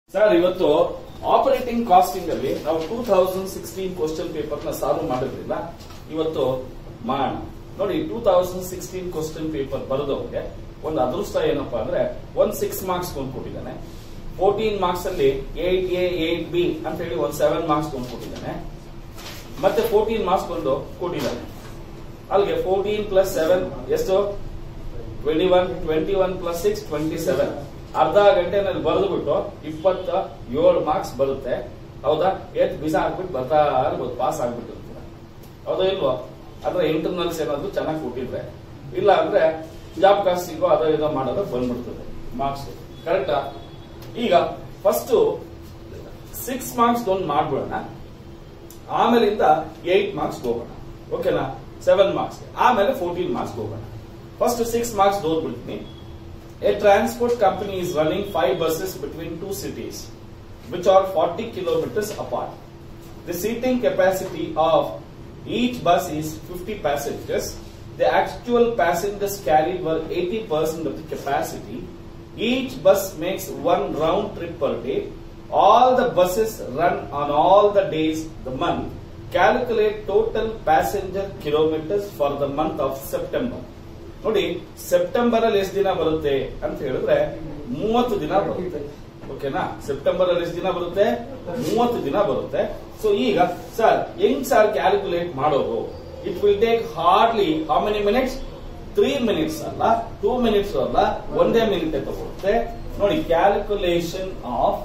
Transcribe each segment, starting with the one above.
Sir ಇವತ್ತು operating costing ಅಲ್ಲಿ ನಾವು two thousand sixteen question paper ನ ಸಾಲ್ವ್ ಮಾಡಿದ್ರಿಲ್ಲ ಇವತ್ತು ಮಾಡೋಣ ನೋಡಿ two thousand sixteen question paper ಬರೆದವ್ರಿಗೆ ಒಂದು ಅದೃಷ್ಟ ಏನಪ್ಪಾ ಅಂದ್ರೆ ಒಂದ್ ಸಿಕ್ಸ್ ಮಾರ್ಕ್ಸ್ ಕೊಂಡು ಕೊಟ್ಟಿದ್ದಾನೆ ಫೋರ್ಟೀನ್ ಮಾರ್ಕ್ಸ್ ಅಲ್ಲಿ ಏಟ್ ಎ ಏಟ್ ಬಿ ಅಂತ ಹೇಳಿ ಒಂದ್ ಸೆವೆನ್ ಮಾರ್ಕ್ಸ್ ಕೊಂಡು ಕೊಟ್ಟಿದ್ದಾನೆ ಮತ್ತೆ ಫೋರ್ಟೀನ್ ಮಾರ್ಕ್ಸ್ ಕೊಂಡು ಕೊಟ್ಟಿದ್ದಾನೆ ಅಲ್ಲಿಗೆ ಫೋರ್ಟೀನ್ ಪ್ಲಸ್ ಸೆವೆನ್ ಎಷ್ಟು twenty one twenty one plus six twenty seven ಅರ್ಧ ಗಂಟೆನಲ್ಲಿ ಬರೆದು ಬಿಟ್ಟು ಇಪ್ಪತ್ತ ಏಳು ಮಾರ್ಕ್ಸ್ ಬರುತ್ತೆ ಹೌದಾ ಎತ್ ಬಿಸ ಹಾಕ್ಬಿಟ್ಟು ಬರ್ತಾ ಇರ್ಬೋದು ಪಾಸ್ ಆಗ್ಬಿಟ್ಟು ಹೌದಾ ಇಲ್ವೋ ಅದ್ರ ಇಂಟರ್ನಲ್ಸ್ ಏನಾದ್ರು ಚೆನ್ನಾಗಿ ಕೊಟ್ಟಿದ್ರೆ ಇಲ್ಲ ಅಂದ್ರೆ ಜಾಬ್ ಕಾಸ್ಟಿಂಗೋ ಅದೋ ಇದೋ ಮಾಡೋದು ಬಂದ್ಬಿಡ್ತದೆ ಮಾರ್ಕ್ಸ್ ಕರೆಕ್ಟಾ ಈಗ ಫಸ್ಟ್ ಸಿಕ್ಸ್ ಮಾರ್ಕ್ಸ್ ಒಂದು ಮಾಡ್ಬಿಡೋಣ ಆಮೇಲಿಂದ ಏಟ್ ಮಾರ್ಕ್ಸ್ ಹೋಗೋಣ ಓಕೆನಾ ಸೆವೆನ್ ಮಾರ್ಕ್ಸ್ ಆಮೇಲೆ ಫೋರ್ಟೀನ್ ಮಾರ್ಕ್ಸ್ ಹೋಗೋಣ ಫಸ್ಟ್ ಸಿಕ್ಸ್ ಮಾರ್ಕ್ಸ್ ಓದ್ಬಿಡ್ತೀನಿ a transport company is running five buses between two cities which are 40 kilometers apart. The seating capacity of each bus is 50 passengers. The actual passengers carried were 80% of the capacity. Each bus makes one round trip per day. All the buses run on all the days the month. Calculate total passenger kilometers for the month of September. ನೋಡಿ September ಅಲ್ಲಿ ಎಷ್ಟು ದಿನ ಬರುತ್ತೆ ಅಂತ ಹೇಳಿದ್ರೆ ಮೂವತ್ತು ದಿನ ಬರುತ್ತೆ ಓಕೆನಾ ಸೆಪ್ಟೆಂಬರ್ ಅಲ್ಲಿ ಎಷ್ಟು ದಿನ ಬರುತ್ತೆ ಮೂವತ್ತು ದಿನ ಬರುತ್ತೆ ಸೊ ಈಗ ಸರ್ ಹೆಂಗ್ ಸರ್ ಕ್ಯಾಲ್ಕುಲೇಟ್ ಮಾಡೋದು it will take hardly how many minutes three minutes ಅಲ್ಲ ಟೂ ಮಿನಿಟ್ಸ್ ಅಲ್ಲ ಒಂದೇ ಮಿನಿಟ್ ತಗೊಳುತ್ತೆ ನೋಡಿ ಕ್ಯಾಲ್ಕುಲೇಷನ್ ಆಫ್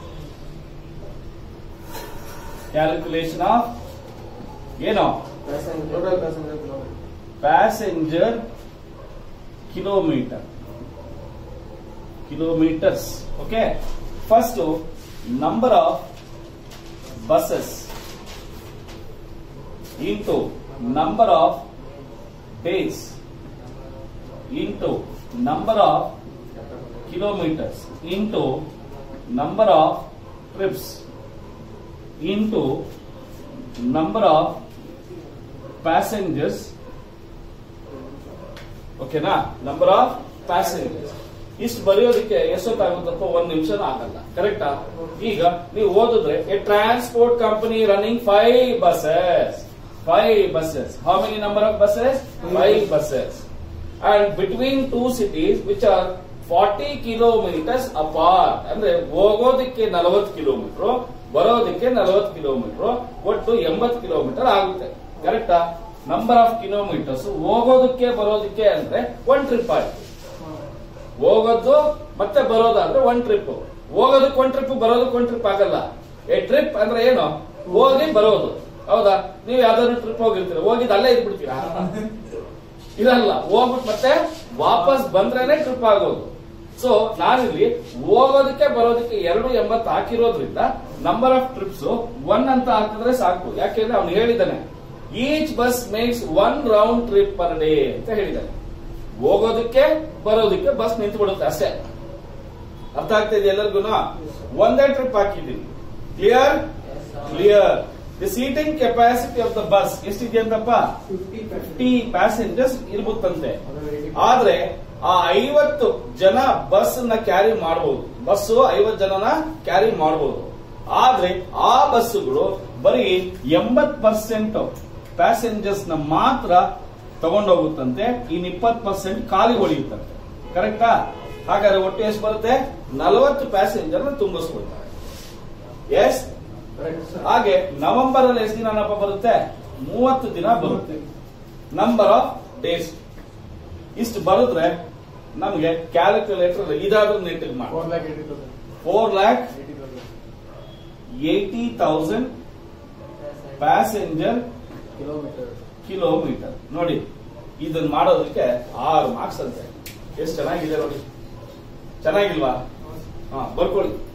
ಕ್ಯಾಲ್ಕುಲೇಷನ್ ಆಫ್ ಏನೋ total passenger kilometer passenger kilometer kilometers okay first number of buses into number of days into number of kilometers into number of trips into number of passengers ಓಕೆನಾ number of passengers ಇಷ್ಟು ಬರೆಯೋದಕ್ಕೆ ಎಷ್ಟೊತ್ತಾಗುತ್ತಪ್ಪ ಒಂದ್ ನಿಮಿಷನೂ ಆಗಲ್ಲ ಕರೆಕ್ಟಾ ಈಗ ನೀವು ಓದಿದ್ರೆ a transport company running five buses five buses how many number of buses five buses and between two cities which are forty kilometers apart ಅಂದ್ರೆ ಹೋಗೋದಕ್ಕೆ ನಲವತ್ತು ಕಿಲೋಮೀಟರ್ ಬರೋದಕ್ಕೆ ನಲವತ್ತು ಕಿಲೋಮೀಟರ್ ಒಟ್ಟು ಎಂಬತ್ತು ಕಿಲೋಮೀಟರ್ ಆಗುತ್ತೆ ಕರೆಕ್ಟಾ ನಂಬರ್ ಆಫ್ ಕಿಲೋಮೀಟರ್ಸ್ ಹೋಗೋದಕ್ಕೆ ಬರೋದಕ್ಕೆ ಅಂದ್ರೆ ಒನ್ ಟ್ರಿಪ್ ಆಯ್ತು ಹೋಗೋದು ಮತ್ತೆ ಬರೋದಾದ್ರೆ ಒನ್ ಟ್ರಿಪ್ ಹೋಗೋದಕ್ಕೆ ಒನ್ ಟ್ರಿಪ್ ಬರೋದಕ್ಕೆ ಒನ್ ಟ್ರಿಪ್ ಆಗಲ್ಲ ಎ ಟ್ರಿಪ್ ಅಂದ್ರೆ ಏನು ಹೋಗಿ ಬರೋದು ಹೌದಾ ನೀವು ಯಾವ್ದಾದ್ರು ಟ್ರಿಪ್ ಹೋಗಿರ್ತೀರ ಹೋಗಿದ್ದು ಅಲ್ಲೇ ಇದ್ಬಿಡ್ತೀರಾ ಇರಲ್ಲ ಹೋಗ್ಬಿಟ್ಟು ಮತ್ತೆ ವಾಪಸ್ ಬಂದ್ರೇನೆ ಟ್ರಿಪ್ ಆಗೋದು ಸೊ ನಾನಿಲ್ಲಿ ಹೋಗೋದಕ್ಕೆ ಬರೋದಕ್ಕೆ ಎರಡು ಎಂಬತ್ತು ಹಾಕಿರೋದ್ರಿಂದ ನಂಬರ್ ಆಫ್ ಟ್ರಿಪ್ಸ್ ಒನ್ ಅಂತ ಹಾಕಿದ್ರೆ ಸಾಕು ಯಾಕೆಂದ್ರೆ ಅವ್ನು ಹೇಳಿದ್ದಾನೆ each bus makes one round trip per day ಅಂತ ಹೇಳಿದ್ದಾನೆ ಹೋಗೋದಕ್ಕೆ ಬರೋದಕ್ಕೆ ಬಸ್ ನಿಂತು ಬಿಡುತ್ತೆ ಅಷ್ಟೇ ಅರ್ಥ ಆಗ್ತಾ ಇದೆ ಎಲ್ಲರಿಗೂ ಒಂದೇ ಟ್ರಿಪ್ ಹಾಕಿದ್ದೀನಿ clear clear the seating capacity of the bus ಎಷ್ಟಿದೆಯಂತಪ್ಪ ಫಿಫ್ಟಿ ಪ್ಯಾಸೆಂಜರ್ಸ್ ಇರ್ಬೇಕಂತೆ ಆದ್ರೆ ಆ ಐವತ್ತು ಜನ ಬಸ್ ನ ಕ್ಯಾರಿ ಮಾಡಬಹುದು ಬಸ್ ಐವತ್ತು ಜನನ ಕ್ಯಾರಿ ಮಾಡಬಹುದು ಆದ್ರೆ ಆ ಬಸ್ಸುಗಳು ಬರೀ ಎಂಬತ್ ಪರ್ಸೆಂಟ್ ಪ್ಯಾಸೆಂಜರ್ಸ್ ನ ಮಾತ್ರ ತಗೊಂಡೋಗುತ್ತಂತೆ ಇನ್ ಇಪ್ಪತ್ ಪರ್ಸೆಂಟ್ ಖಾಲಿ ಉಳಿಯುತ್ತಂತೆ ಕರೆಕ್ಟಾ ಹಾಗಾದ್ರೆ ಒಟ್ಟು ಎಷ್ಟು ಬರುತ್ತೆ ನಲವತ್ತು ಪ್ಯಾಸೆಂಜರ್ ನ ತುಂಬಿಸ್ಕೊಳ್ತಾರೆ ಎಸ್ ಹಾಗೆ ನವೆಂಬರ್ ಅಲ್ಲಿ ಎಷ್ಟು ದಿನಪ್ಪ ಬರುತ್ತೆ ಮೂವತ್ತು ದಿನ ಬರುತ್ತೆ ನಂಬರ್ ಆಫ್ ಡೇಸ್ ಇಷ್ಟು ಬರೆದ್ರೆ ನಮಗೆ ಕ್ಯಾಲ್ಕುಲೇಟರ್ ಇದಾದ್ರೂ ನೆಟ್ಟಿಗೆ ಮಾಡಿ four lakh eighty thousand four lakh eighty thousand eighty thousand passenger kilometer kilometer ನೋಡಿ ಇದನ್ನ ಮಾಡೋದಕ್ಕೆ ಆರು ಮಾರ್ಕ್ಸ್ ಅಂತೆ ಎಷ್ಟು ಚೆನ್ನಾಗಿದೆ ನೋಡಿ ಚೆನ್ನಾಗಿಲ್ವಾ ಹಾ ಬರ್ಕೊಳ್ಳಿ